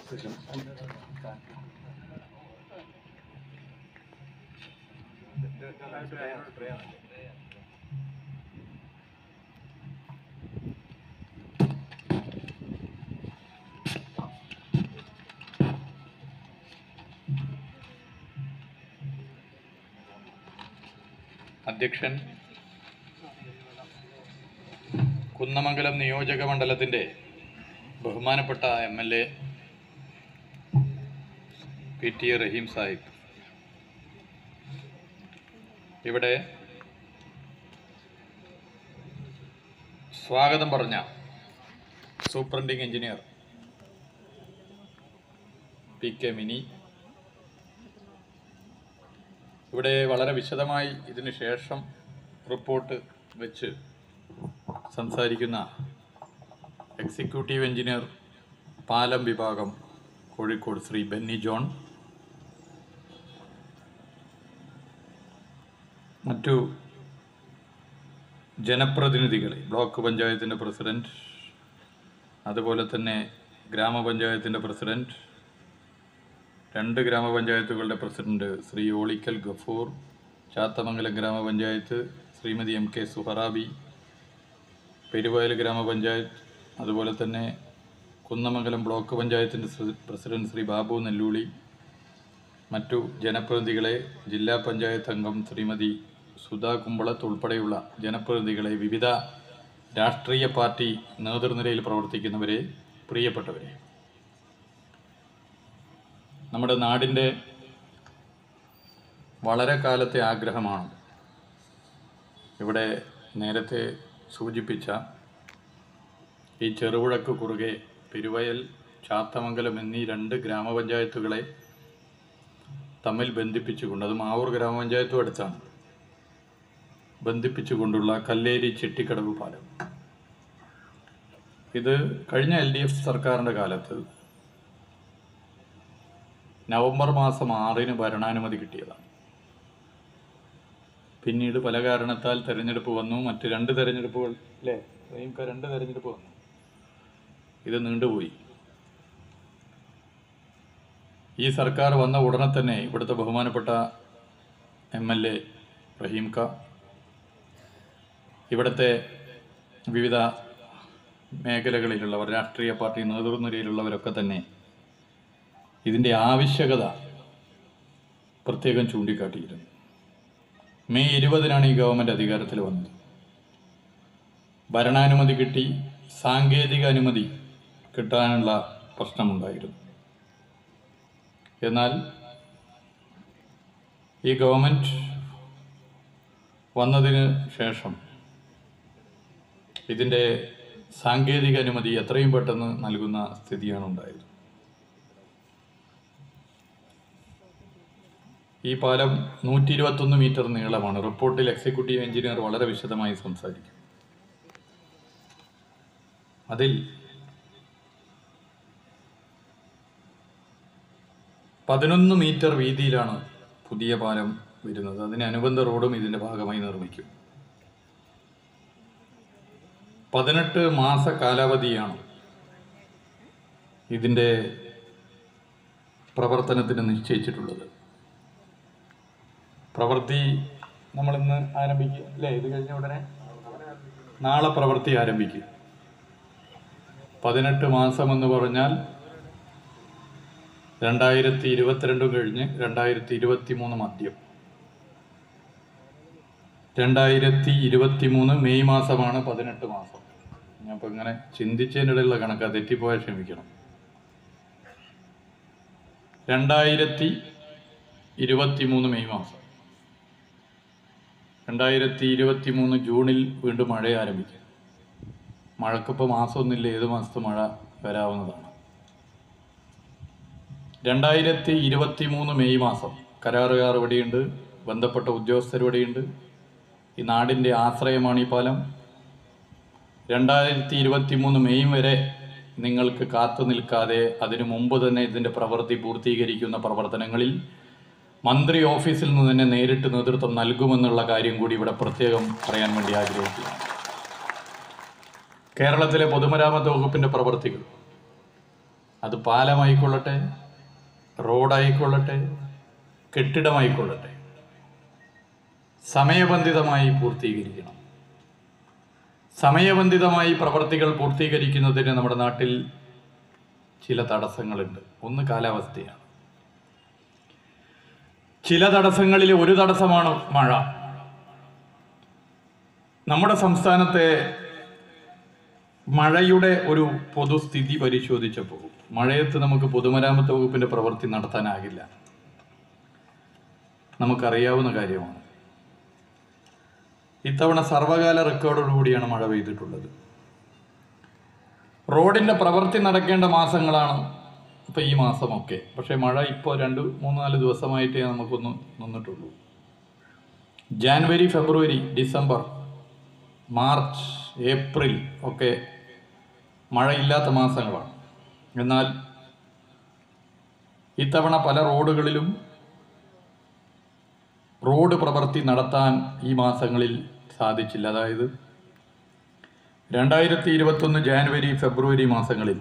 അധ്യക്ഷൻ കുന്നമംഗലം നിയോജക മണ്ഡലത്തിൻ്റെ ബഹുമാനപ്പെട്ട M L A P T A Rahim Sahib ഇവിടെ സ്വാഗതം പറഞ്ഞ superintending engineer P K Mini ഇവിടെ വളരെ വിശദമായി ഇതിന് ശേഷം റിപ്പോർട്ട് വെച്ച് സംസാരിക്കുന്ന എക്സിക്യൂട്ടീവ് എഞ്ചിനീയർ പാലം വിഭാഗം കോഴിക്കോട് ശ്രീ ബെന്നി ജോൺ മറ്റു ജനപ്രതിനിധികളെ ബ്ലോക്ക് പഞ്ചായത്തിൻ്റെ പ്രസിഡന്റ് അതുപോലെ തന്നെ ഗ്രാമപഞ്ചായത്തിൻ്റെ പ്രസിഡന്റ് രണ്ട് ഗ്രാമപഞ്ചായത്തുകളുടെ പ്രസിഡന്റ് ശ്രീ ഓളിക്കൽ ഗഫൂർ ചാത്തമംഗലം ഗ്രാമപഞ്ചായത്ത് ശ്രീമതി എം കെ സുഹറാബി പെരുവയൽ ഗ്രാമപഞ്ചായത്ത് അതുപോലെ തന്നെ കുന്നമംഗലം ബ്ലോക്ക് പഞ്ചായത്തിൻ്റെ ശ്രീ- പ്രസിഡന്റ് ശ്രീ ബാബു നെല്ലൂളി മറ്റു ജനപ്രതിനിധികളെ ജില്ലാ പഞ്ചായത്ത് അംഗം ശ്രീമതി സുധാ കുമ്പളത്ത് ഉൾപ്പെടെയുള്ള ജനപ്രതിനിധികളെ വിവിധ രാഷ്ട്രീയ പാർട്ടി നേതൃനിരയിൽ പ്രവർത്തിക്കുന്നവരെ പ്രിയപ്പെട്ടവരെ നമ്മുടെ നാടിൻ്റെ വളരെ കാലത്തെ ആഗ്രഹമാണ് ഇവിടെ നേരത്തെ സൂചിപ്പിച്ച ഈ ചെറുപുഴക്ക് കുറുകെ പെരുവയൽ ചാത്തമംഗലം എന്നീ രണ്ട് ഗ്രാമപഞ്ചായത്തുകളെ തമ്മിൽ ബന്ധിപ്പിച്ചുകൊണ്ട് അത് മാവൂർ ഗ്രാമപഞ്ചായത്തും അടുത്താണ് ബന്ധിപ്പിച്ചുകൊണ്ടുള്ള കല്ലേരി ചെട്ടിക്കടവ് പാലം ഇത് കഴിഞ്ഞ എൽ ഡി എഫ് സർക്കാരിൻ്റെ കാലത്ത് നവംബർ മാസം ആറിന് ഭരണാനുമതി കിട്ടിയതാണ് പിന്നീട് പല കാരണത്താൽ തെരഞ്ഞെടുപ്പ് വന്നു മറ്റ് രണ്ട് തെരഞ്ഞെടുപ്പുകൾ അല്ലേ റഹീംക്ക രണ്ട് തെരഞ്ഞെടുപ്പ് വന്നു ഇത് നീണ്ടുപോയി ഈ സർക്കാർ വന്ന ഉടനെ തന്നെ ഇവിടുത്തെ ബഹുമാനപ്പെട്ട എം എൽ എ റഹീംക്ക ഇവിടുത്തെ വിവിധ മേഖലകളിലുള്ളവർ രാഷ്ട്രീയ പാർട്ടി നേതൃനിരയിലുള്ളവരൊക്കെ തന്നെ ഇതിൻ്റെ ആവശ്യകത പ്രത്യേകം ചൂണ്ടിക്കാട്ടിയിരുന്നു മെയ് ഇരുപതിനാണ് ഈ ഗവൺമെൻറ് അധികാരത്തിൽ വന്നത് ഭരണാനുമതി കിട്ടി സാങ്കേതിക അനുമതി കിട്ടാനുള്ള പ്രശ്നമുണ്ടായിരുന്നു എന്നാൽ ഈ ഗവൺമെൻറ് വന്നതിന് ശേഷം ഇതിൻ്റെ സാങ്കേതിക അനുമതി എത്രയും പെട്ടെന്ന് നൽകുന്ന സ്ഥിതിയാണ് ഉണ്ടായത് ഈ പാലം നൂറ്റി ഇരുപത്തൊന്ന് മീറ്റർ നീളമാണ് റിപ്പോർട്ടിൽ എക്സിക്യൂട്ടീവ് എഞ്ചിനീയർ വളരെ വിശദമായി സംസാരിക്കും അതിൽ പതിനൊന്ന് മീറ്റർ വീതിയിലാണ് പുതിയ പാലം വരുന്നത് അതിന് അനുബന്ധ റോഡും ഇതിൻ്റെ ഭാഗമായി നിർമ്മിക്കും പതിനെട്ട് മാസ കാലാവധിയാണ് ഇതിൻ്റെ പ്രവർത്തനത്തിന് നിശ്ചയിച്ചിട്ടുള്ളത് പ്രവൃത്തി നമ്മളിന്ന് ആരംഭിക്കും അല്ലേ ഇത് കഴിഞ്ഞ ഉടനെ നാളെ പ്രവൃത്തി ആരംഭിക്കും പതിനെട്ട് മാസം എന്ന് പറഞ്ഞാൽ രണ്ടായിരത്തി ഇരുപത്തിരണ്ടും കഴിഞ്ഞ് രണ്ടായിരത്തി ഇരുപത്തി മൂന്ന് മധ്യം രണ്ടായിരത്തി ഇരുപത്തി മൂന്ന് മെയ് മാസമാണ് പതിനെട്ട് മാസം ഞാൻ ഇപ്പം ഇങ്ങനെ ചിന്തിച്ചതിനിടയിലുള്ള കണക്കാ തെറ്റിപ്പോയാൽ ക്ഷമിക്കണം രണ്ടായിരത്തി ഇരുപത്തി മൂന്ന് മെയ് മാസം രണ്ടായിരത്തി ഇരുപത്തി മൂന്ന് ജൂണിൽ വീണ്ടും മഴ ആരംഭിക്കും മഴക്കിപ്പോൾ മാസമൊന്നുമില്ല ഏത് മാസത്തെ മഴ വരാവുന്നതാണ് രണ്ടായിരത്തി ഇരുപത്തി മൂന്ന് മെയ് മാസം കരാറുകാർ ഇവിടെയുണ്ട് ബന്ധപ്പെട്ട ഉദ്യോഗസ്ഥർ ഇവിടെയുണ്ട് ഈ നാടിൻ്റെ ആശ്രയമാണ് ഈ പാലം രണ്ടായിരത്തി ഇരുപത്തി മൂന്ന് മെയ് വരെ നിങ്ങൾക്ക് കാത്തു നിൽക്കാതെ അതിനു മുമ്പ് തന്നെ ഇതിൻ്റെ പ്രവൃത്തി പൂർത്തീകരിക്കുന്ന പ്രവർത്തനങ്ങളിൽ മന്ത്രി ഓഫീസിൽ നിന്ന് തന്നെ നേരിട്ട് നേതൃത്വം നൽകുമെന്നുള്ള കാര്യം കൂടി ഇവിടെ പ്രത്യേകം പറയാൻ വേണ്ടി ആഗ്രഹിക്കുകയാണ് കേരളത്തിലെ പൊതുമരാമത്ത് വകുപ്പിൻ്റെ പ്രവർത്തികൾ അത് പാലമായിക്കൊള്ളട്ടെ റോഡായിക്കൊള്ളട്ടെ കെട്ടിടമായിക്കൊള്ളട്ടെ സമയബന്ധിതമായി പൂർത്തീകരിക്കണം സമയബന്ധിതമായി പ്രവർത്തികൾ പൂർത്തീകരിക്കുന്നതിന് നമ്മുടെ നാട്ടിൽ ചില തടസ്സങ്ങളുണ്ട് ഒന്ന് കാലാവസ്ഥയാണ് ചില തടസ്സങ്ങളിൽ ഒരു തടസ്സമാണ് മഴ നമ്മുടെ സംസ്ഥാനത്തെ മഴയുടെ ഒരു പൊതുസ്ഥിതി പരിശോധിച്ചപ്പോൾ മഴയത്ത് നമുക്ക് പൊതുമരാമത്ത് വകുപ്പിന്റെ പ്രവൃത്തി നടത്താനാകില്ല നമുക്കറിയാവുന്ന കാര്യമാണ് ഇത്തവണ സർവകാല റെക്കോർഡോടുകൂടിയാണ് മഴ പെയ്തിട്ടുള്ളത് റോഡിന്റെ പ്രവൃത്തി നടക്കേണ്ട മാസങ്ങളാണ് ഇപ്പൊ ഈ മാസമൊക്കെ പക്ഷെ മഴ ഇപ്പോൾ രണ്ട് മൂന്ന് നാല് ദിവസമായിട്ടേ നമുക്കൊന്ന് നിന്നിട്ടുള്ളൂ January February December March April ഒക്കെ മഴയില്ലാത്ത മാസങ്ങളാണ് എന്നാൽ ഇത്തവണ പല റോഡുകളിലും റോഡ് പ്രവൃത്തി നടത്താൻ ഈ മാസങ്ങളിൽ സാധിച്ചില്ല അതായത് രണ്ടായിരത്തി ഇരുപത്തൊന്ന് ജാനുവരി ഫെബ്രുവരി മാസങ്ങളിൽ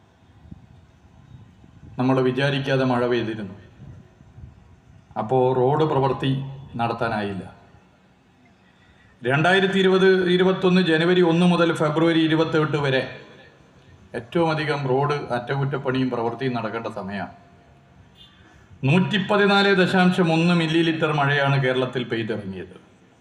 നമ്മൾ വിചാരിക്കാതെ മഴ പെയ്തിരുന്നു അപ്പോൾ റോഡ് പ്രവൃത്തി നടത്താനായില്ല രണ്ടായിരത്തി ഇരുപത് ഇരുപത്തൊന്ന് ജനുവരി ഒന്ന് മുതൽ ഫെബ്രുവരി ഇരുപത്തെട്ട് വരെ ഏറ്റവും അധികം റോഡ് അറ്റകുറ്റപ്പണിയും പ്രവൃത്തിയും നടക്കേണ്ട സമയമാണ് നൂറ്റി പതിനാല് ദശാംശം ഒന്ന് മില്ലി ലിറ്റർ മഴയാണ് കേരളത്തിൽ പെയ്തിറങ്ങിയത്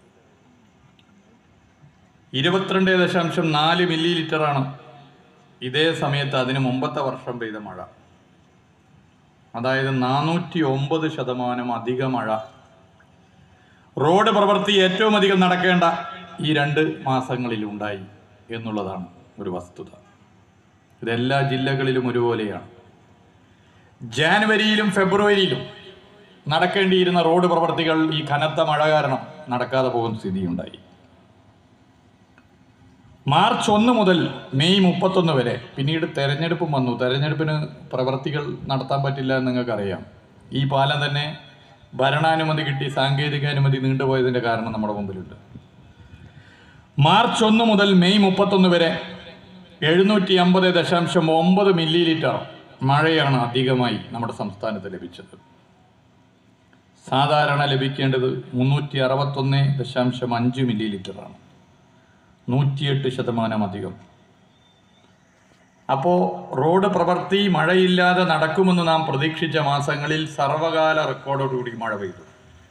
ഇരുപത്തിരണ്ട് ദശാംശം നാല് മില്ലി ലിറ്ററാണ് ഇതേ സമയത്ത് അതിന് മുമ്പത്തെ വർഷം പെയ്ത മഴ അതായത് നാനൂറ്റി ഒമ്പത് ശതമാനം അധിക മഴ റോഡ് പ്രവൃത്തി ഏറ്റവും അധികം നടക്കേണ്ട ഈ രണ്ട് മാസങ്ങളിൽ ഉണ്ടായി എന്നുള്ളതാണ് ഒരു വസ്തുത ഇതെല്ലാ ജില്ലകളിലും ഒരുപോലെയാണ് ജാനുവരിയിലും ഫെബ്രുവരിയിലും നടക്കേണ്ടിയിരുന്ന റോഡ് പ്രവർത്തികൾ ഈ കനത്ത മഴ കാരണം നടക്കാതെ പോകുന്ന സ്ഥിതിയുണ്ടായി മാർച്ച് ഒന്ന് മുതൽ മെയ് മുപ്പത്തൊന്ന് വരെ പിന്നീട് തെരഞ്ഞെടുപ്പും വന്നു തെരഞ്ഞെടുപ്പിന് പ്രവർത്തികൾ നടത്താൻ പറ്റില്ല എന്ന് നിങ്ങൾക്കറിയാം ഈ പാലം തന്നെ ഭരണാനുമതി കിട്ടി സാങ്കേതിക അനുമതി നീണ്ടുപോയതിൻ്റെ കാരണം നമ്മുടെ മുമ്പിലുണ്ട് മാർച്ച് ഒന്ന് മുതൽ മെയ് മുപ്പത്തൊന്ന് വരെ എഴുന്നൂറ്റി അമ്പത് ദശാംശം ഒമ്പത് മില്ലി ലിറ്റർ മഴയാണ് അധികമായി നമ്മുടെ സംസ്ഥാനത്ത് ലഭിച്ചത് സാധാരണ ലഭിക്കേണ്ടത് മുന്നൂറ്റി അറുപത്തൊന്ന് ദശാംശം അഞ്ച് മില്ലി ലിറ്ററാണ് നൂറ്റിയെട്ട് ശതമാനം അധികം അപ്പോൾ റോഡ് പ്രവൃത്തി മഴയില്ലാതെ നടക്കുമെന്ന് നാം പ്രതീക്ഷിച്ച മാസങ്ങളിൽ സർവകാല റെക്കോർഡോടുകൂടി മഴ പെയ്തു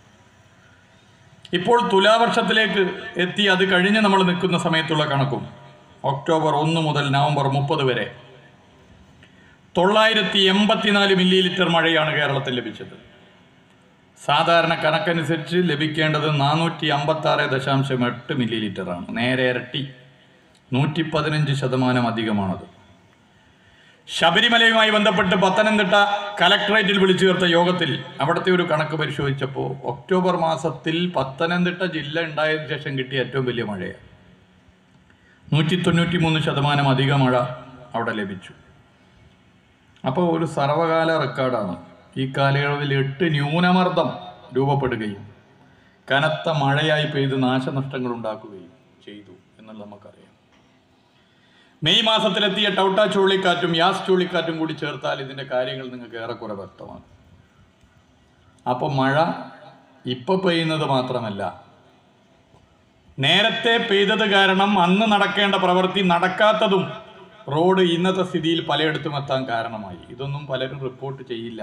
ഇപ്പോൾ തുലാവർഷത്തിലേക്ക് എത്തി അത് കഴിഞ്ഞ് നമ്മൾ നിൽക്കുന്ന സമയത്തുള്ള കണക്കും ഒക്ടോബർ ഒന്ന് മുതൽ നവംബർ മുപ്പത് വരെ തൊള്ളായിരത്തി എൺപത്തിനാല് മില്ലി ലിറ്റർ മഴയാണ് കേരളത്തിൽ ലഭിച്ചത് സാധാരണ കണക്കനുസരിച്ച് ലഭിക്കേണ്ടത് നാനൂറ്റി അമ്പത്തി ആറ് ദശാംശം എട്ട് മില്ലി ലിറ്ററാണ് നേരെ ഇരട്ടി നൂറ്റി പതിനഞ്ച് ശതമാനം അധികമാണത് ശബരിമലയുമായി ബന്ധപ്പെട്ട് പത്തനംതിട്ട കലക്ടറേറ്റിൽ വിളിച്ചു ചേർത്ത യോഗത്തിൽ അവിടുത്തെ ഒരു കണക്ക് പരിശോധിച്ചപ്പോൾ ഒക്ടോബർ മാസത്തിൽ പത്തനംതിട്ട ജില്ല ഉണ്ടായതിനു ശേഷം കിട്ടിയ ഏറ്റവും വലിയ മഴയാണ് നൂറ്റി തൊണ്ണൂറ്റി മൂന്ന് ശതമാനം അധിക മഴ അവിടെ ലഭിച്ചു അപ്പോൾ ഒരു സർവകാല റെക്കോർഡാണ് ഈ കാലയളവിൽ എട്ട് ന്യൂനമർദ്ദം രൂപപ്പെടുകയും കനത്ത മഴയായി പെയ്ത് നാശനഷ്ടങ്ങൾ ഉണ്ടാക്കുകയും ചെയ്തു എന്നുള്ളത് നമുക്കറിയാം മെയ് മാസത്തിലെത്തിയ ടൗട്ട ചുഴലിക്കാറ്റും യാസ് ചുഴലിക്കാറ്റും കൂടി ചേർത്താൽ ഇതിൻ്റെ കാര്യങ്ങൾ നിങ്ങൾക്ക് ഏറെക്കുറെ വ്യക്തമാണ് അപ്പോൾ മഴ ഇപ്പോൾ പെയ്യുന്നത് മാത്രമല്ല നേരത്തെ പെയ്തത് കാരണം അന്ന് നടക്കേണ്ട പ്രവൃത്തി നടക്കാത്തതും റോഡ് ഇന്നത്തെ സ്ഥിതിയിൽ പലയിടത്തും എത്താൻ കാരണമായി ഇതൊന്നും പലരും റിപ്പോർട്ട് ചെയ്യില്ല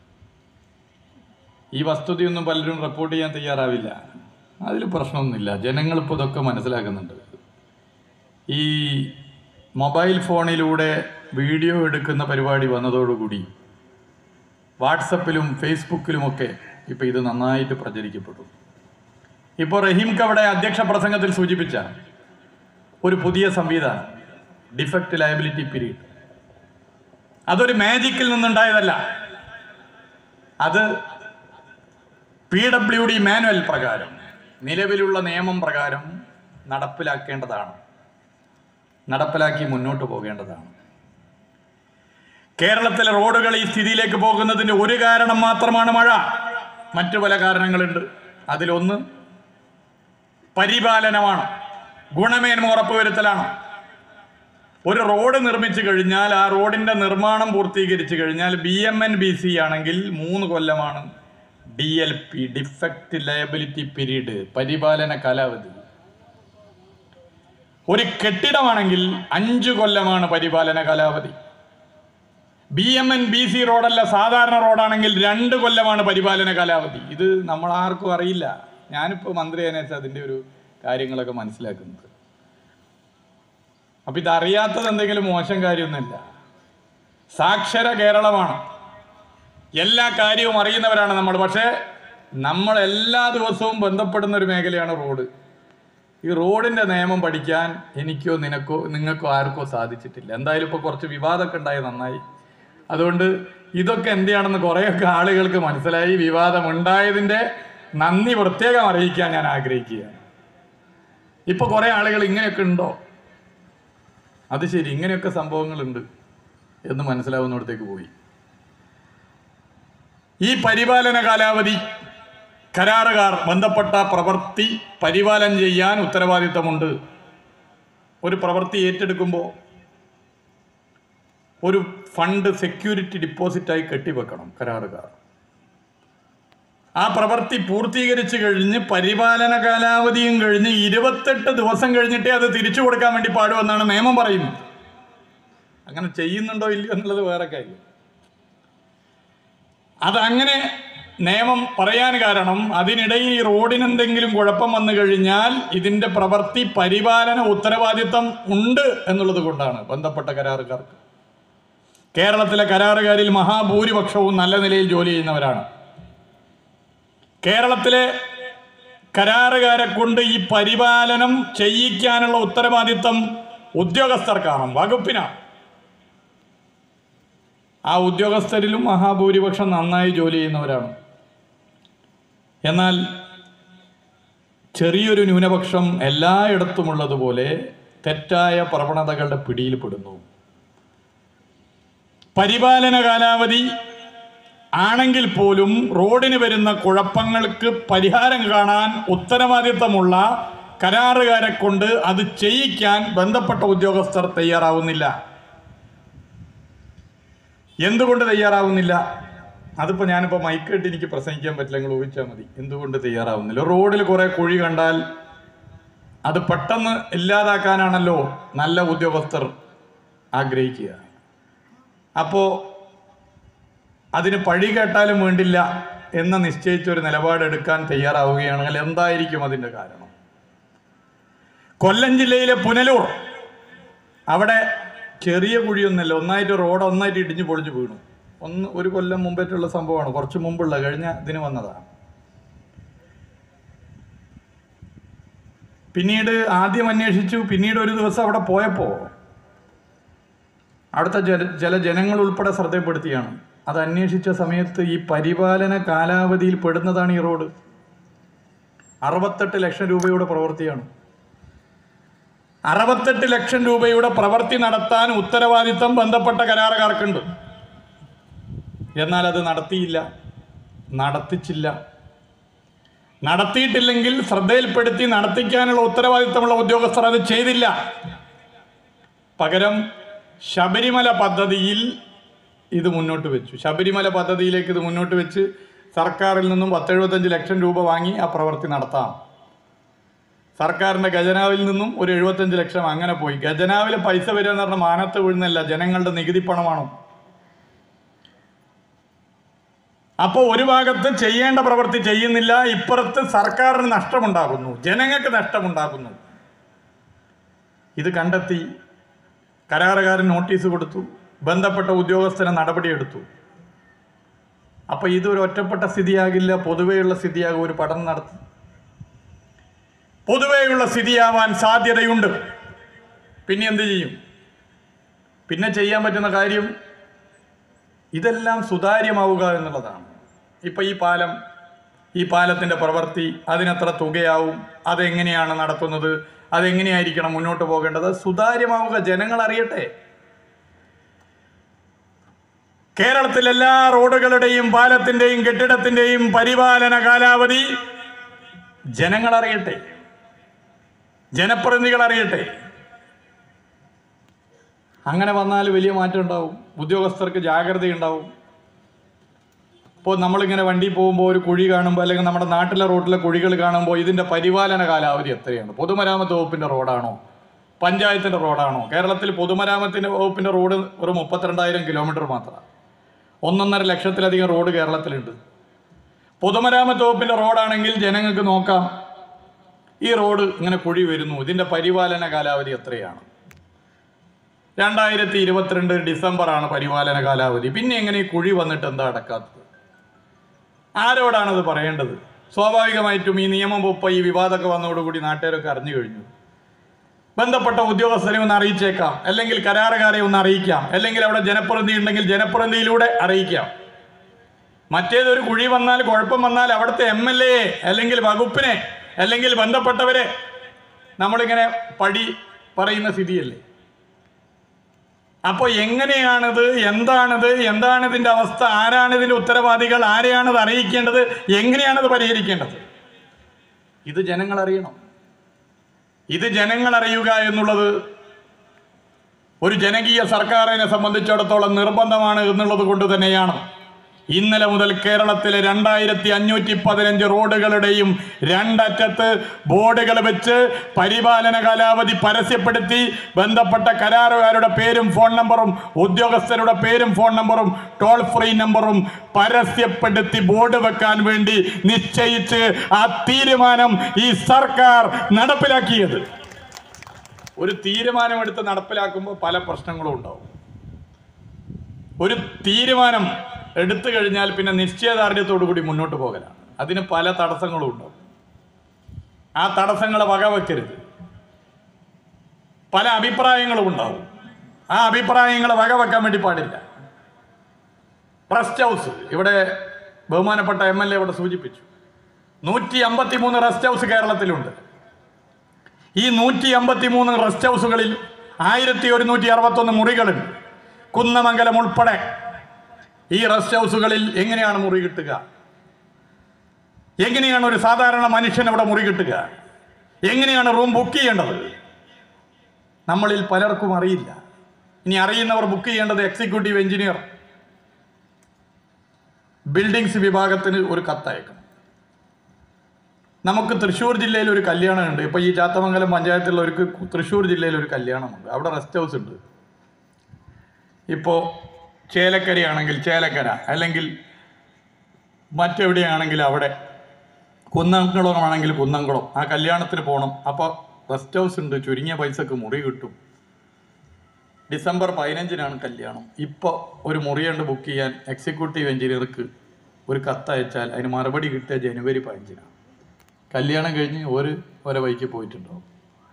ഈ വസ്തുതയൊന്നും പലരും റിപ്പോർട്ട് ചെയ്യാൻ തയ്യാറാവില്ല അതിൽ പ്രശ്നമൊന്നുമില്ല ജനങ്ങൾ ഇപ്പോൾ ഇതൊക്കെ മനസ്സിലാക്കുന്നുണ്ട് ഈ മൊബൈൽ ഫോണിലൂടെ വീഡിയോ എടുക്കുന്ന പരിപാടി വന്നതോടുകൂടി വാട്സപ്പിലും ഫേസ്ബുക്കിലുമൊക്കെ ഇപ്പോൾ ഇത് നന്നായിട്ട് പ്രചരിക്കപ്പെട്ടു ഇപ്പോൾ റഹീം കവിടെ അധ്യക്ഷ പ്രസംഗത്തിൽ സൂചിപ്പിച്ച ഒരു പുതിയ സംവിധാനം ഡിഫക്റ്റ് ലയബിലിറ്റി പീരീഡ് അതൊരു മാജിക്കിൽ നിന്നുണ്ടായതല്ല അത് പി ഡബ്ല്യു ഡി മാനുവൽ പ്രകാരം നിലവിലുള്ള നിയമം പ്രകാരം നടപ്പിലാക്കേണ്ടതാണ് നടപ്പിലാക്കി മുന്നോട്ട് പോകേണ്ടതാണ് കേരളത്തിലെ റോഡുകൾ ഈ സ്ഥിതിയിലേക്ക് പോകുന്നതിന് ഒരു കാരണം മാത്രമാണ് മഴ മറ്റു പല കാരണങ്ങളുണ്ട് അതിലൊന്ന് പരിപാലനമാണ് ഗുണമേന്മ ഉറപ്പുവരുത്തലാണ് ഒരു റോഡ് നിർമ്മിച്ചു കഴിഞ്ഞാൽ ആ റോഡിന്റെ നിർമ്മാണം പൂർത്തീകരിച്ചു കഴിഞ്ഞാൽ B M N B C ആണെങ്കിൽ മൂന്ന് കൊല്ലമാണ് D L P defect liability period പരിപാലന കാലാവധി ഒരു കെട്ടിടമാണെങ്കിൽ അഞ്ചു കൊല്ലമാണ് പരിപാലന കാലാവധി B M N B C റോഡല്ല സാധാരണ റോഡാണെങ്കിൽ രണ്ട് കൊല്ലമാണ് പരിപാലന കാലാവധി ഇത് നമ്മൾ ആർക്കും അറിയില്ല ഞാനിപ്പോൾ മന്ത്രിയാനെ അതിൻ്റെ ഒരു കാര്യങ്ങളൊക്കെ മനസ്സിലാക്കുന്നത് അപ്പം ഇതറിയാത്തത് എന്തെങ്കിലും മോശം കാര്യമൊന്നുമില്ല സാക്ഷര കേരളമാണ് എല്ലാ കാര്യവും അറിയുന്നവരാണ് നമ്മൾ പക്ഷേ നമ്മൾ എല്ലാ ദിവസവും ബന്ധപ്പെടുന്ന ഒരു മേഖലയാണ് റോഡ് ഈ റോഡിന്റെ നിയമം പഠിക്കാൻ എനിക്കോ നിനക്കോ നിങ്ങൾക്കോ ആർക്കോ സാധിച്ചിട്ടില്ല എന്തായാലും ഇപ്പോൾ കുറച്ച് വിവാദമൊക്കെ ഉണ്ടായി നന്നായി അതുകൊണ്ട് ഇതൊക്കെ എന്തിയാണെന്ന് കുറേയൊക്കെ ആളുകൾക്ക് മനസ്സിലായി വിവാദം ഉണ്ടായതിൻ്റെ നന്ദി പ്രത്യേകം അറിയിക്കാൻ ഞാൻ ആഗ്രഹിക്കുകയാണ് ഇപ്പൊ കുറേ ആളുകൾ ഇങ്ങനെയൊക്കെ ഉണ്ടോ അത് ശരി ഇങ്ങനെയൊക്കെ സംഭവങ്ങളുണ്ട് എന്ന് മനസ്സിലാവുന്നിടത്തേക്ക് പോയി ഈ പരിപാലന കാലാവധി കരാറുകാർ ബന്ധപ്പെട്ട പ്രവൃത്തി പരിപാലനം ചെയ്യാൻ ഉത്തരവാദിത്തമുണ്ട് ഒരു പ്രവൃത്തി ഏറ്റെടുക്കുമ്പോൾ ഒരു ഫണ്ട് സെക്യൂരിറ്റി ഡിപ്പോസിറ്റായി കെട്ടിവെക്കണം കരാറുകാർ ആ പ്രവൃത്തി പൂർത്തീകരിച്ചു കഴിഞ്ഞ് പരിപാലന കാലാവധിയും കഴിഞ്ഞ് ഇരുപത്തെട്ട് ദിവസം കഴിഞ്ഞിട്ടേ അത് തിരിച്ചു കൊടുക്കാൻ വേണ്ടി പാടുമെന്നാണ് നിയമം പറയുന്നത് അങ്ങനെ ചെയ്യുന്നുണ്ടോ ഇല്ലയോ എന്നുള്ളത് വേറെ കാര്യം അതങ്ങനെ നിയമം പറയാൻ കാരണം അതിനിടയിൽ ഈ റോഡിന് എന്തെങ്കിലും കുഴപ്പം വന്നു കഴിഞ്ഞാൽ ഇതിന്റെ പ്രവൃത്തി പരിപാലന ഉത്തരവാദിത്തം ഉണ്ട് എന്നുള്ളത് കൊണ്ടാണ് ബന്ധപ്പെട്ട കരാറുകാർക്ക് കേരളത്തിലെ കരാറുകാരിൽ മഹാഭൂരിപക്ഷവും നല്ല നിലയിൽ ജോലി ചെയ്യുന്നവരാണ് കേരളത്തിലെ കരാറുകാരെ കൊണ്ട് ഈ പരിപാലനം ചെയ്യിക്കാനുള്ള ഉത്തരവാദിത്തം ഉദ്യോഗസ്ഥർക്കാണ് വകുപ്പിനാണ് ആ ഉദ്യോഗസ്ഥരിലും മഹാഭൂരിപക്ഷം നന്നായി ജോലി ചെയ്യുന്നവരാണ് എന്നാൽ ചെറിയൊരു ന്യൂനപക്ഷം എല്ലായിടത്തുമുള്ളതുപോലെ തെറ്റായ പ്രവണതകളുടെ പിടിയിൽപ്പെടുന്നു പരിപാലന കാലാവധി ആണെങ്കിൽ പോലും റോഡിന് വരുന്ന കുഴപ്പങ്ങൾക്ക് പരിഹാരം കാണാൻ ഉത്തരവാദിത്തമുള്ള കരാറുകാരെ കൊണ്ട് അത് ചെയ്യിക്കാൻ ബന്ധപ്പെട്ട ഉദ്യോഗസ്ഥർ തയ്യാറാവുന്നില്ല എന്തുകൊണ്ട് തയ്യാറാവുന്നില്ല അതിപ്പോൾ ഞാനിപ്പോൾ മൈക്കിട്ട് എനിക്ക് പ്രസംഗിക്കാൻ പറ്റില്ല നിങ്ങൾ ഊഹിച്ചാൽ മതി എന്തുകൊണ്ട് തയ്യാറാവുന്നില്ല റോഡിൽ കുറേ കുഴി കണ്ടാൽ അത് പെട്ടെന്ന് ഇല്ലാതാക്കാനാണല്ലോ നല്ല ഉദ്യോഗസ്ഥർ ആഗ്രഹിക്കുക അപ്പോൾ അതിന് പഴി കേട്ടാലും വേണ്ടില്ല എന്ന് നിശ്ചയിച്ച ഒരു നിലപാടെടുക്കാൻ തയ്യാറാവുകയാണെങ്കിൽ എന്തായിരിക്കും അതിൻ്റെ കാരണം കൊല്ലം ജില്ലയിലെ പുനലൂർ അവിടെ ചെറിയ കുഴിയൊന്നുമല്ല ഒന്നായിട്ട് റോഡ് ഒന്നായിട്ട് ഇടിഞ്ഞു പൊളിഞ്ഞു വീണു ഒന്ന് ഒരു കൊല്ലം മുമ്പേറ്റുള്ള സംഭവമാണ് കുറച്ച് മുമ്പുള്ള കഴിഞ്ഞ ഇതിന് വന്നതാണ് പിന്നീട് ആദ്യം അന്വേഷിച്ചു പിന്നീട് ഒരു ദിവസം അവിടെ പോയപ്പോൾ അവിടുത്തെ ജല ചില ജനങ്ങൾ ഉൾപ്പെടെ ശ്രദ്ധപ്പെടുത്തിയാണ് അത് അന്വേഷിച്ച സമയത്ത് ഈ പരിപാലന കാലാവധിയിൽ പെടുന്നതാണ് ഈ റോഡ് അറുപത്തെട്ട് ലക്ഷം രൂപയുടെ പ്രവൃത്തിയാണ് അറുപത്തെട്ട് ലക്ഷം രൂപയുടെ പ്രവൃത്തി നടത്താൻ ഉത്തരവാദിത്തം ബന്ധപ്പെട്ട കരാറുകാർക്കുണ്ട് എന്നാൽ അത് നടത്തിയില്ല നടത്തിച്ചില്ല നടത്തിയിട്ടില്ലെങ്കിൽ ശ്രദ്ധയിൽപ്പെടുത്തി നടത്തിക്കാനുള്ള ഉത്തരവാദിത്തമുള്ള ഉദ്യോഗസ്ഥർ അത് ചെയ്തില്ല പകരം ശബരിമല പദ്ധതിയിൽ ഇത് മുന്നോട്ട് വെച്ചു ശബരിമല പദ്ധതിയിലേക്ക് ഇത് മുന്നോട്ട് വെച്ച് സർക്കാരിൽ നിന്നും പത്തെഴുപത്തഞ്ച് ലക്ഷം രൂപ വാങ്ങി ആ പ്രവൃത്തി നടത്താം സർക്കാരിൻ്റെ ഖജനാവിൽ നിന്നും ഒരു എഴുപത്തഞ്ച് ലക്ഷം അങ്ങനെ പോയി ഖജനാവിൽ പൈസ വരിക എന്ന് പറഞ്ഞാൽ മാനത്ത് വീഴുന്നല്ല ജനങ്ങളുടെ നികുതി പണമാണ് അപ്പോൾ ഒരു ഭാഗത്ത് ചെയ്യേണ്ട പ്രവൃത്തി ചെയ്യുന്നില്ല ഇപ്പുറത്ത് സർക്കാരിന് നഷ്ടമുണ്ടാകുന്നു ജനങ്ങൾക്ക് നഷ്ടമുണ്ടാകുന്നു ഇത് കണ്ടെത്തി കരാറുകാരൻ നോട്ടീസ് കൊടുത്തു ബന്ധപ്പെട്ട ഉദ്യോഗസ്ഥന് നടപടിയെടുത്തു അപ്പൊ ഇതൊരു ഒറ്റപ്പെട്ട സ്ഥിതിയാകില്ല പൊതുവെയുള്ള സ്ഥിതിയാകും ഒരു പഠനം നടത്തി പൊതുവെയുള്ള സ്ഥിതിയാവാൻ സാധ്യതയുണ്ട് പിന്നെ എന്ത് ചെയ്യും പിന്നെ ചെയ്യാൻ പറ്റുന്ന കാര്യം ഇതെല്ലാം സുതാര്യമാവുക എന്നുള്ളതാണ് ഇപ്പം ഈ പാലം ഈ പാലത്തിൻ്റെ പ്രവൃത്തി അതിനെത്ര തുകയാവും അതെങ്ങനെയാണ് നടത്തുന്നത് അതെങ്ങനെയായിരിക്കണം മുന്നോട്ട് പോകേണ്ടത് സുതാര്യമാവുക ജനങ്ങൾ അറിയട്ടെ കേരളത്തിൽ എല്ലാ റോഡുകളുടെയും പാലത്തിൻ്റെയും കെട്ടിടത്തിൻ്റെയും പരിപാലന കാലാവധി ജനങ്ങൾ അറിയട്ടെ ജനപ്രതിനിധികൾ അറിയട്ടെ അങ്ങനെ വന്നാൽ വലിയ മാറ്റം ഉണ്ടാവും ഉദ്യോഗസ്ഥർക്ക് ജാഗ്രത ഉണ്ടാവും ഇപ്പോൾ നമ്മളിങ്ങനെ വണ്ടി പോകുമ്പോൾ ഒരു കുഴി കാണുമ്പോൾ അല്ലെങ്കിൽ നമ്മുടെ നാട്ടിലെ റോഡിലെ കുഴികൾ കാണുമ്പോൾ ഇതിൻ്റെ പരിപാലന കാലാവധി എത്രയാണ് പൊതുമരാമത്ത് വകുപ്പിൻ്റെ റോഡാണോ പഞ്ചായത്തിൻ്റെ റോഡാണോ കേരളത്തിൽ പൊതുമരാമത്തിൻ്റെ വകുപ്പിൻ്റെ റോഡ് ഒരു മുപ്പത്തിരണ്ടായിരം കിലോമീറ്റർ മാത്രമാണ് ഒന്നൊന്നര ലക്ഷത്തിലധികം റോഡ് കേരളത്തിലുണ്ട് പൊതുമരാമത്ത് വകുപ്പിൻ്റെ റോഡാണെങ്കിൽ ജനങ്ങൾക്ക് നോക്കാം ഈ റോഡ് ഇങ്ങനെ കുഴി വരുന്നു ഇതിൻ്റെ പരിപാലന കാലാവധി എത്രയാണ് രണ്ടായിരത്തി ഇരുപത്തിരണ്ട് ഡിസംബറാണ് പരിപാലന കാലാവധി പിന്നെ എങ്ങനെ ഈ കുഴി വന്നിട്ട് എന്താ അടക്കാത്തത് ആരോടാണത് പറയേണ്ടത് സ്വാഭാവികമായിട്ടും ഈ നിയമം ഒപ്പം ഈ വിവാദമൊക്കെ വന്നതോടുകൂടി നാട്ടുകാരൊക്കെ അറിഞ്ഞു കഴിഞ്ഞു ബന്ധപ്പെട്ട ഉദ്യോഗസ്ഥരെ ഒന്ന് അറിയിച്ചേക്കാം അല്ലെങ്കിൽ കരാറുകാരെ ഒന്ന് അറിയിക്കാം അല്ലെങ്കിൽ അവിടെ ജനപ്രതിനിധി ഉണ്ടെങ്കിൽ ജനപ്രതിനിധിയിലൂടെ അറിയിക്കാം മറ്റേതൊരു കുഴി വന്നാൽ കുഴപ്പം വന്നാൽ അവിടുത്തെ എം എൽ എ അല്ലെങ്കിൽ വകുപ്പിനെ അല്ലെങ്കിൽ ബന്ധപ്പെട്ടവരെ നമ്മളിങ്ങനെ പടി പറയുന്ന സ്ഥിതിയല്ലേ അപ്പോൾ എങ്ങനെയാണിത് എന്താണിത് എന്താണ് ഇതിൻ്റെ അവസ്ഥ ആരാണ് ഇതിൻ്റെ ഉത്തരവാദികൾ ആരെയാണിത് അറിയിക്കേണ്ടത് എങ്ങനെയാണിത് പരിഹരിക്കേണ്ടത് ഇത് ജനങ്ങൾ അറിയണം ഇത് ജനങ്ങൾ അറിയുക എന്നുള്ളത് ഒരു ജനകീയ സർക്കാരിനെ സംബന്ധിച്ചിടത്തോളം നിർബന്ധമാണ് എന്നുള്ളത് കൊണ്ട് തന്നെയാണ് ഇന്നലെ മുതൽ കേരളത്തിലെ രണ്ടായിരത്തി അഞ്ഞൂറ്റി പതിനഞ്ച് റോഡുകളുടെയും രണ്ടറ്റത്ത് ബോർഡുകൾ വെച്ച് പരിപാലന കാലാവധി പരസ്യപ്പെടുത്തി ബന്ധപ്പെട്ട കരാറുകാരുടെ പേരും ഫോൺ നമ്പറും ഉദ്യോഗസ്ഥരുടെ പേരും ഫോൺ നമ്പറും ടോൾ ഫ്രീ നമ്പറും പരസ്യപ്പെടുത്തി ബോർഡ് വെക്കാൻ വേണ്ടി നിശ്ചയിച്ച് ആ തീരുമാനം ഈ സർക്കാർ നടപ്പിലാക്കിയത് ഒരു തീരുമാനമെടുത്ത് നടപ്പിലാക്കുമ്പോൾ പല പ്രശ്നങ്ങളും ഉണ്ടാവും ഒരു തീരുമാനം എടുത്തു കഴിഞ്ഞാൽ പിന്നെ നിശ്ചയദാർഢ്യത്തോടു കൂടി മുന്നോട്ട് പോകലാണ് അതിന് പല തടസ്സങ്ങളും ഉണ്ടാവും ആ തടസ്സങ്ങളെ വകവെക്കരുത് പല അഭിപ്രായങ്ങളും ഉണ്ടാവും ആ അഭിപ്രായങ്ങളെ വകവെക്കാൻ വേണ്ടി പാടില്ല റെസ്റ്റ് ഹൗസ് ഇവിടെ ബഹുമാനപ്പെട്ട എം എൽ എ ഇവിടെ സൂചിപ്പിച്ചു നൂറ്റി അമ്പത്തി മൂന്ന് റെസ്റ്റ് ഹൗസ് കേരളത്തിലുണ്ട് ഈ നൂറ്റി അമ്പത്തി മൂന്ന് റെസ്റ്റ് ഹൗസുകളിൽ ആയിരത്തി ഒരുന്നൂറ്റി അറുപത്തൊന്ന് മുറികളുണ്ട് കുന്നമംഗലം ഉൾപ്പെടെ ഈ റെസ്റ്റ് ഹൗസുകളിൽ എങ്ങനെയാണ് മുറി കിട്ടുക എങ്ങനെയാണ് ഒരു സാധാരണ മനുഷ്യൻ അവിടെ മുറി കിട്ടുക എങ്ങനെയാണ് റൂം ബുക്ക് ചെയ്യേണ്ടത് നമ്മളിൽ പലർക്കും അറിയില്ല ഇനി അറിയുന്നവർ ബുക്ക് ചെയ്യേണ്ടത് എക്സിക്യൂട്ടീവ് എഞ്ചിനീയർ ബിൽഡിങ്സ് വിഭാഗത്തിന് ഒരു കത്തയക്കണം നമുക്ക് തൃശ്ശൂർ ജില്ലയിൽ ഒരു കല്യാണമുണ്ട് ഇപ്പോൾ ഈ ചാത്തമംഗലം പഞ്ചായത്തിലുള്ളവർക്ക് തൃശ്ശൂർ ജില്ലയിൽ ഒരു കല്യാണമുണ്ട് അവിടെ റെസ്റ്റ് ഹൗസ് ഉണ്ട് ഇപ്പോൾ ചേലക്കരയാണെങ്കിൽ ചേലക്കര അല്ലെങ്കിൽ മറ്റെവിടെയാണെങ്കിൽ അവിടെ കുന്നംകുളമാണെങ്കിൽ കുന്നംകുളം ആ കല്യാണത്തിന് പോകണം അപ്പോൾ റെസ്റ്റ് ഹൗസ് ഉണ്ട് ചുരുങ്ങിയ പൈസക്ക് മുറി കിട്ടും ഡിസംബർ പതിനഞ്ചിനാണ് കല്യാണം ഇപ്പോൾ ഒരു മുറിയുണ്ട് ബുക്ക് ചെയ്യാൻ എക്സിക്യൂട്ടീവ് എഞ്ചിനീയർക്ക് ഒരു കത്തയച്ചാൽ അതിന് മറുപടി കിട്ടിയ ജനുവരി പതിനഞ്ചിനാണ് കല്യാണം കഴിഞ്ഞ് ഒരു ഒരേ വഴിക്ക് പോയിട്ടുണ്ടാവും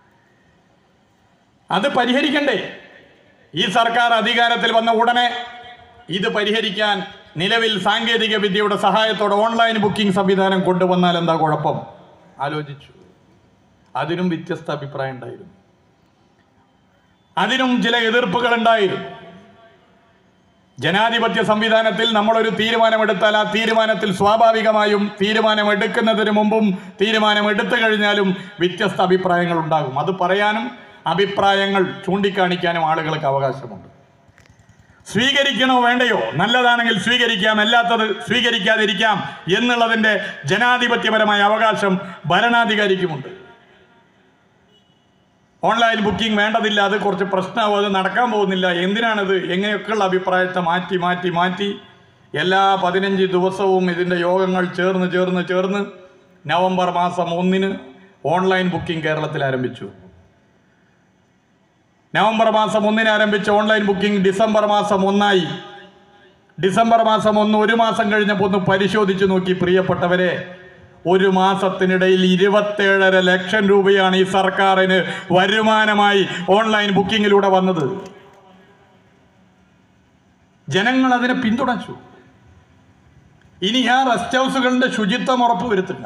അത് പരിഹരിക്കണ്ടേ ഈ സർക്കാർ അധികാരത്തിൽ വന്ന ഉടനെ ഇത് പരിഹരിക്കാൻ നിലവിൽ സാങ്കേതിക വിദ്യയുടെ സഹായത്തോടെ ഓൺലൈൻ ബുക്കിംഗ് സംവിധാനം കൊണ്ടുവന്നാൽ എന്താ കുഴപ്പം ആലോചിച്ചു അതിനും വ്യത്യസ്ത അഭിപ്രായം ഉണ്ടായിരുന്നു അതിനും ചില എതിർപ്പുകൾ ഉണ്ടായിരുന്നു ജനാധിപത്യ സംവിധാനത്തിൽ നമ്മളൊരു തീരുമാനമെടുത്താൽ ആ തീരുമാനത്തിൽ സ്വാഭാവികമായും തീരുമാനമെടുക്കുന്നതിന് മുമ്പും തീരുമാനമെടുത്തു കഴിഞ്ഞാലും വ്യത്യസ്ത അഭിപ്രായങ്ങൾ ഉണ്ടാകും അത് പറയാനും അഭിപ്രായങ്ങൾ ചൂണ്ടിക്കാണിക്കാനും ആളുകൾക്ക് അവകാശമുണ്ട് സ്വീകരിക്കണോ വേണ്ടയോ നല്ലതാണെങ്കിൽ സ്വീകരിക്കാം അല്ലാത്തത് സ്വീകരിക്കാതിരിക്കാം എന്നുള്ളതിൻ്റെ ജനാധിപത്യപരമായ അവകാശം ഭരണാധികാരിക്കുമുണ്ട് ഓൺലൈൻ ബുക്കിംഗ് വേണ്ടതില്ല അത് കുറച്ച് പ്രശ്നമാവും അത് നടക്കാൻ പോകുന്നില്ല എന്തിനാണിത് എങ്ങനെയൊക്കെയുള്ള അഭിപ്രായത്തെ മാറ്റി മാറ്റി മാറ്റി എല്ലാ പതിനഞ്ച് ദിവസവും ഇതിൻ്റെ യോഗങ്ങൾ ചേർന്ന് ചേർന്ന് ചേർന്ന് നവംബർ മാസം ഒന്നിന് ഓൺലൈൻ ബുക്കിംഗ് കേരളത്തിൽ ആരംഭിച്ചു നവംബർ മാസം ഒന്നിന് ആരംഭിച്ച ഓൺലൈൻ ബുക്കിംഗ് ഡിസംബർ മാസം ഒന്നായി ഡിസംബർ മാസം ഒന്ന് ഒരു മാസം കഴിഞ്ഞപ്പോൾ ഒന്ന് പരിശോധിച്ച് നോക്കി പ്രിയപ്പെട്ടവരെ ഒരു മാസത്തിനിടയിൽ ഇരുപത്തേഴര ലക്ഷം രൂപയാണ് ഈ സർക്കാരിന് വരുമാനമായി ഓൺലൈൻ ബുക്കിങ്ങിലൂടെ വന്നത് ജനങ്ങൾ അതിനെ പിന്തുണച്ചു ഇനി ആ റെസ്റ്റ് ഹൗസുകളുടെ ശുചിത്വം ഉറപ്പുവരുത്തുക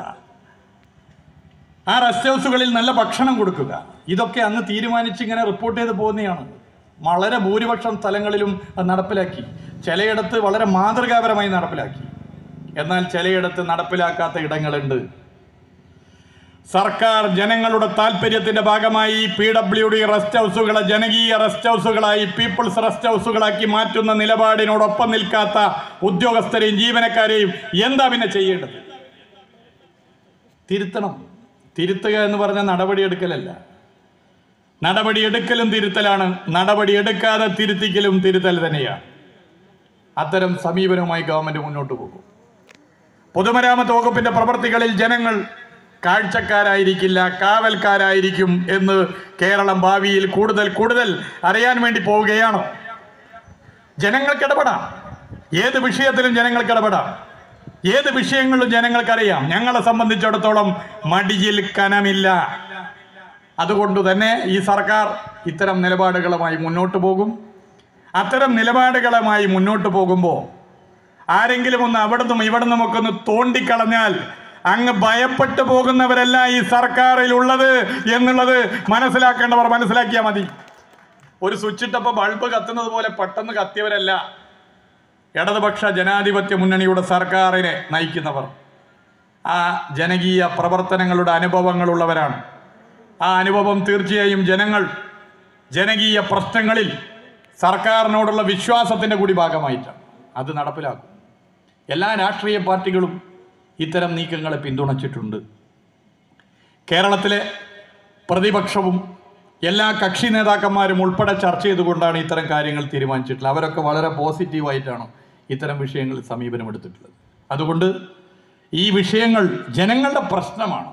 ആ റെസ്റ്റ് ഹൗസുകളിൽ നല്ല ഭക്ഷണം കൊടുക്കുക ഇതൊക്കെ അന്ന് തീരുമാനിച്ച് ഇങ്ങനെ റിപ്പോർട്ട് ചെയ്ത് പോകുന്നതാണ് വളരെ ഭൂരിപക്ഷം സ്ഥലങ്ങളിലും അത് നടപ്പിലാക്കി ചിലയിടത്ത് വളരെ മാതൃകാപരമായി നടപ്പിലാക്കി എന്നാൽ ചിലയിടത്ത് നടപ്പിലാക്കാത്ത ഇടങ്ങളുണ്ട് സർക്കാർ ജനങ്ങളുടെ താല്പര്യത്തിന്റെ ഭാഗമായി പി ഡബ്ല്യു ഡി റെസ്റ്റ് ഹൗസുകളെ ജനകീയ റെസ്റ്റ് ഹൗസുകളായി പീപ്പിൾസ് റെസ്റ്റ് ഹൗസുകളാക്കി മാറ്റുന്ന നിലപാടിനോടൊപ്പം നിൽക്കാത്ത ഉദ്യോഗസ്ഥരെയും ജീവനക്കാരെയും എന്താ പിന്നെ ചെയ്യേണ്ടത് തിരുത്തണം തിരുത്തുക എന്ന് പറഞ്ഞ നടപടിയെടുക്കലല്ല നടപടിയെടുക്കലും തിരുത്തലാണ് നടപടിയെടുക്കാതെ തിരുത്തിക്കലും തിരുത്തൽ തന്നെയാണ് അത്തരം സമീപനവുമായി ഗവൺമെന്റ് മുന്നോട്ട് പോകും പൊതുമരാമത്ത് വകുപ്പിന്റെ പ്രവർത്തികളിൽ ജനങ്ങൾ കാഴ്ചക്കാരായിരിക്കില്ല കാവൽക്കാരായിരിക്കും എന്ന് കേരളം ഭാവിയിൽ കൂടുതൽ കൂടുതൽ അറിയാൻ വേണ്ടി പോവുകയാണ് ജനങ്ങൾക്ക് ഇടപെടാം ഏത് വിഷയത്തിലും ജനങ്ങൾക്ക് ഇടപെടാം ഏത് വിഷയങ്ങളിലും ജനങ്ങൾക്കറിയാം ഞങ്ങളെ സംബന്ധിച്ചിടത്തോളം മടിയിൽ കനമില്ല അതുകൊണ്ട് തന്നെ ഈ സർക്കാർ ഇത്തരം നിലപാടുകളുമായി മുന്നോട്ട് പോകും അത്തരം നിലപാടുകളുമായി മുന്നോട്ട് പോകുമ്പോൾ ആരെങ്കിലും ഒന്ന് അവിടെ നിന്നും ഇവിടെ നിന്നുമൊക്കെ ഒന്ന് തോണ്ടിക്കളഞ്ഞാൽ അങ്ങ് ഭയപ്പെട്ടു പോകുന്നവരല്ല ഈ സർക്കാരിൽ ഉള്ളത് എന്നുള്ളത് മനസ്സിലാക്കേണ്ടവർ മനസ്സിലാക്കിയാൽ മതി ഒരു സ്വിച്ച് ഇട്ടപ്പോൾ ബൾബ് കത്തുന്നത് പോലെ പെട്ടെന്ന് കത്തിയവരല്ല ഇടതുപക്ഷ ജനാധിപത്യ മുന്നണിയുടെ സർക്കാരിനെ നയിക്കുന്നവർ ആ ജനകീയ പ്രവർത്തനങ്ങളുടെ അനുഭവങ്ങളുള്ളവരാണ് ആ അനുഭവം തീർച്ചയായും ജനങ്ങൾ ജനകീയ പ്രശ്നങ്ങളിൽ സർക്കാരിനോടുള്ള വിശ്വാസത്തിൻ്റെ കൂടി ഭാഗമായിട്ടാണ് അത് നടപ്പിലാക്കും എല്ലാ രാഷ്ട്രീയ പാർട്ടികളും ഇത്തരം നീക്കങ്ങളെ പിന്തുണച്ചിട്ടുണ്ട് കേരളത്തിലെ പ്രതിപക്ഷവും എല്ലാ കക്ഷി നേതാക്കന്മാരും ഉൾപ്പെടെ ചർച്ച ചെയ്തുകൊണ്ടാണ് ഇത്തരം കാര്യങ്ങൾ തീരുമാനിച്ചിട്ടുള്ളത് അവരൊക്കെ വളരെ പോസിറ്റീവായിട്ടാണ് ഇത്തരം വിഷയങ്ങളിൽ സമീപനമെടുത്തിട്ടുള്ളത് അതുകൊണ്ട് ഈ വിഷയങ്ങൾ ജനങ്ങളുടെ പ്രശ്നമാണ്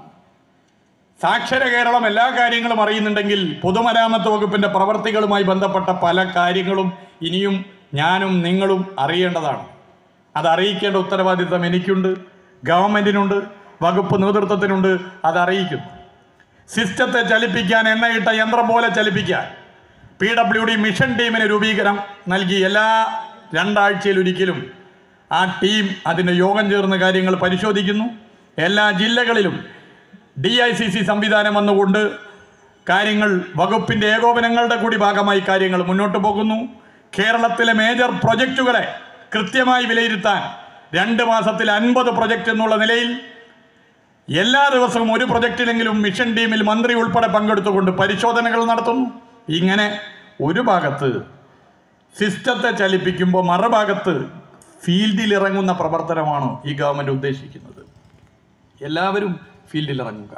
സാക്ഷര കേരളം എല്ലാ കാര്യങ്ങളും അറിയുന്നുണ്ടെങ്കിൽ പൊതുമരാമത്ത് വകുപ്പിന്റെ പ്രവർത്തികളുമായി ബന്ധപ്പെട്ട പല കാര്യങ്ങളും ഇനിയും ഞാനും നിങ്ങളും അറിയേണ്ടതാണ് അത് അറിയിക്കേണ്ട ഉത്തരവാദിത്തം എനിക്കുണ്ട് ഗവൺമെന്റിനുണ്ട് വകുപ്പ് നേതൃത്വത്തിനുണ്ട് അത് അറിയിക്കുന്നു സിസ്റ്റത്തെ ചലിപ്പിക്കാൻ എണ്ണയിട്ട യന്ത്രം പോലെ ചലിപ്പിക്കാൻ പി ഡബ്ല്യു ഡി മിഷൻ ടീമിന് രൂപീകരണം നൽകി എല്ലാ രണ്ടാഴ്ചയിലൊരിക്കലും ആ ടീം അതിൻ്റെ യോഗം ചേർന്ന കാര്യങ്ങൾ പരിശോധിക്കുന്നു എല്ലാ ജില്ലകളിലും ഡി ഐ സി സി സംവിധാനം വന്നുകൊണ്ട് കാര്യങ്ങൾ വകുപ്പിൻ്റെ ഏകോപനങ്ങളുടെ കൂടി ഭാഗമായി കാര്യങ്ങൾ മുന്നോട്ട് പോകുന്നു കേരളത്തിലെ മേജർ പ്രൊജക്റ്റുകളെ കൃത്യമായി വിലയിരുത്താൻ രണ്ട് മാസത്തിൽ അൻപത് പ്രൊജക്റ്റ് എന്നുള്ള നിലയിൽ എല്ലാ ദിവസവും ഒരു പ്രൊജക്റ്റിലെങ്കിലും മിഷൻ ടീമിൽ മന്ത്രി ഉൾപ്പെടെ പങ്കെടുത്തുകൊണ്ട് പരിശോധനകൾ നടത്തുന്നു ഇങ്ങനെ ഒരു ഭാഗത്ത് സിസ്റ്റത്തെ ചലിപ്പിക്കുമ്പോൾ മറുഭാഗത്ത് ഫീൽഡിൽ ഇറങ്ങുന്ന പ്രവർത്തനമാണ് ഈ ഗവൺമെൻറ് ഉദ്ദേശിക്കുന്നത് എല്ലാവരും ഫീൽഡിൽ ഇറങ്ങുക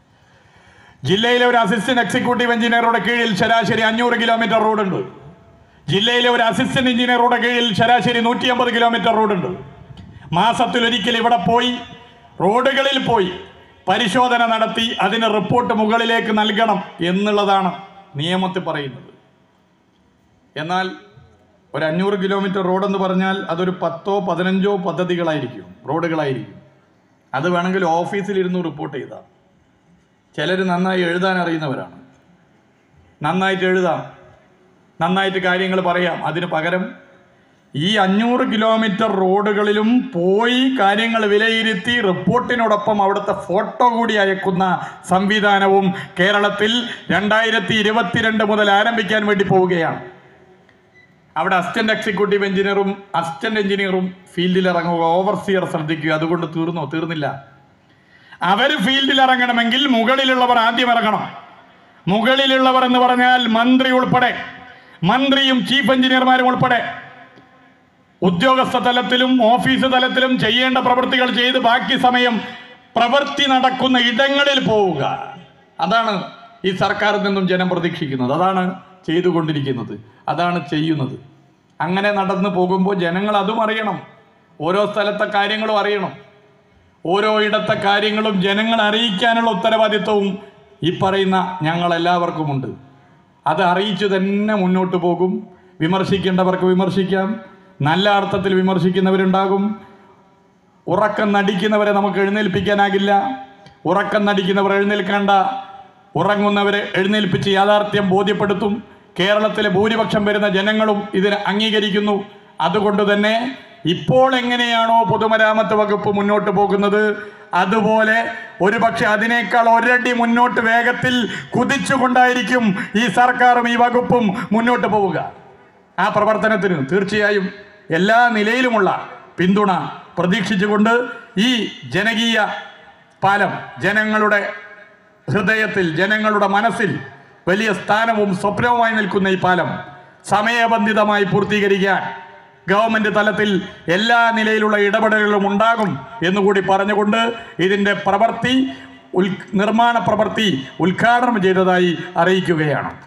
ജില്ലയിലെ ഒരു അസിസ്റ്റന്റ് എക്സിക്യൂട്ടീവ് എഞ്ചിനീയറുടെ കീഴിൽ ശരാശരി അഞ്ഞൂറ് കിലോമീറ്റർ റോഡുണ്ട് ജില്ലയിലെ ഒരു അസിസ്റ്റന്റ് എഞ്ചിനീയറുടെ കീഴിൽ ശരാശരി നൂറ്റി അമ്പത് കിലോമീറ്റർ റോഡുണ്ട് മാസത്തിലൊരിക്കൽ ഇവിടെ പോയി റോഡുകളിൽ പോയി പരിശോധന നടത്തി അതിന് റിപ്പോർട്ട് മുകളിലേക്ക് നൽകണം എന്നുള്ളതാണ് നിയമത്തിൽ പറയുന്നത് എന്നാൽ ഒരു അഞ്ഞൂറ് കിലോമീറ്റർ റോഡെന്ന് പറഞ്ഞാൽ അതൊരു പത്തോ പതിനഞ്ചോ പദ്ധതികളായിരിക്കും റോഡുകളായിരിക്കും അത് വേണമെങ്കിൽ ഓഫീസിലിരുന്ന് റിപ്പോർട്ട് ചെയ്താൽ ചിലർ നന്നായി എഴുതാൻ അറിയുന്നവരാണ് നന്നായിട്ട് എഴുതാം നന്നായിട്ട് കാര്യങ്ങൾ പറയാം അതിന് പകരം ഈ അഞ്ഞൂറ് കിലോമീറ്റർ റോഡുകളിലും പോയി കാര്യങ്ങൾ വിലയിരുത്തി റിപ്പോർട്ടിനോടൊപ്പം അവിടുത്തെ ഫോട്ടോ കൂടി അയക്കുന്ന സംവിധാനവും കേരളത്തിൽ രണ്ടായിരത്തി ഇരുപത്തിരണ്ട് മുതൽ ആരംഭിക്കാൻ വേണ്ടി പോവുകയാണ് അവിടെ അസിസ്റ്റന്റ് എക്സിക്യൂട്ടീവ് എഞ്ചിനീയറും അസിസ്റ്റന്റ് എഞ്ചിനീയറും ഫീൽഡിൽ ഇറങ്ങുക ഓവർസിയർ ശ്രദ്ധിക്കുക അതുകൊണ്ട് തീർന്നോ തീർന്നില്ല അവർ ഫീൽഡിൽ ഇറങ്ങണമെങ്കിൽ മുകളിലുള്ളവർ ആദ്യം ഇറങ്ങണം മുകളിലുള്ളവർ എന്ന് പറഞ്ഞാൽ മന്ത്രി ഉൾപ്പെടെ മന്ത്രിയും ചീഫ് എഞ്ചിനീയർമാരും ഉൾപ്പെടെ ഉദ്യോഗസ്ഥ തലത്തിലും ഓഫീസ് തലത്തിലും ചെയ്യേണ്ട പ്രവൃത്തികൾ ചെയ്ത് ബാക്കി സമയം പ്രവൃത്തി നടക്കുന്ന ഇടങ്ങളിൽ പോവുക അതാണ് ഈ സർക്കാരിൽ നിന്നും ജനം പ്രതീക്ഷിക്കുന്നത് അതാണ് ചെയ്തുകൊണ്ടിരിക്കുന്നത് അതാണ് ചെയ്യുന്നത് അങ്ങനെ നടന്നു പോകുമ്പോൾ ജനങ്ങൾ അതും അറിയണം ഓരോ സ്ഥലത്തെ കാര്യങ്ങളും അറിയണം ഓരോ ഇടത്തെ കാര്യങ്ങളും ജനങ്ങൾ അറിയിക്കാനുള്ള ഉത്തരവാദിത്വവും ഈ പറയുന്ന ഞങ്ങളെല്ലാവർക്കുമുണ്ട് അത് അറിയിച്ചു തന്നെ മുന്നോട്ട് പോകും വിമർശിക്കേണ്ടവർക്ക് വിമർശിക്കാം നല്ല അർത്ഥത്തിൽ വിമർശിക്കുന്നവരുണ്ടാകും ഉറക്കം നടിക്കുന്നവരെ നമുക്ക് എഴുന്നേൽപ്പിക്കാനാകില്ല ഉറക്കം നടിക്കുന്നവർ എഴുന്നേൽക്കേണ്ട ഉറങ്ങുന്നവരെ എഴുന്നേൽപ്പിച്ച് യാഥാർത്ഥ്യം ബോധ്യപ്പെടുത്തും കേരളത്തിലെ ഭൂരിപക്ഷം വരുന്ന ജനങ്ങളും ഇതിനെ അംഗീകരിക്കുന്നു അതുകൊണ്ട് തന്നെ ഇപ്പോൾ എങ്ങനെയാണോ പൊതുമരാമത്ത് വകുപ്പ് മുന്നോട്ട് പോകുന്നത് അതുപോലെ ഒരുപക്ഷെ അതിനേക്കാൾ ഒരടി മുന്നോട്ട് വേഗത്തിൽ കുതിച്ചുകൊണ്ടായിരിക്കും ഈ സർക്കാരും ഈ വകുപ്പും മുന്നോട്ട് പോവുക ആ പ്രവർത്തനത്തിന് തീർച്ചയായും എല്ലാ നിലയിലുമുള്ള പിന്തുണ പ്രതീക്ഷിച്ചുകൊണ്ട് ഈ ജനകീയ പാലം ജനങ്ങളുടെ ഹൃദയത്തിൽ ജനങ്ങളുടെ മനസ്സിൽ വലിയ സ്ഥാനവും സ്വപ്നവുമായി നിൽക്കുന്ന ഈ പാലം സമയബന്ധിതമായി പൂർത്തീകരിക്കാൻ ഗവൺമെന്റ് തലത്തിൽ എല്ലാ നിലയിലുള്ള ഇടപെടലുകളും ഉണ്ടാകും എന്നുകൂടി പറഞ്ഞുകൊണ്ട് ഇതിൻ്റെ പ്രവൃത്തി ഉൽ നിർമ്മാണ പ്രവൃത്തി ഉദ്ഘാടനം ചെയ്തതായി അറിയിക്കുകയാണ്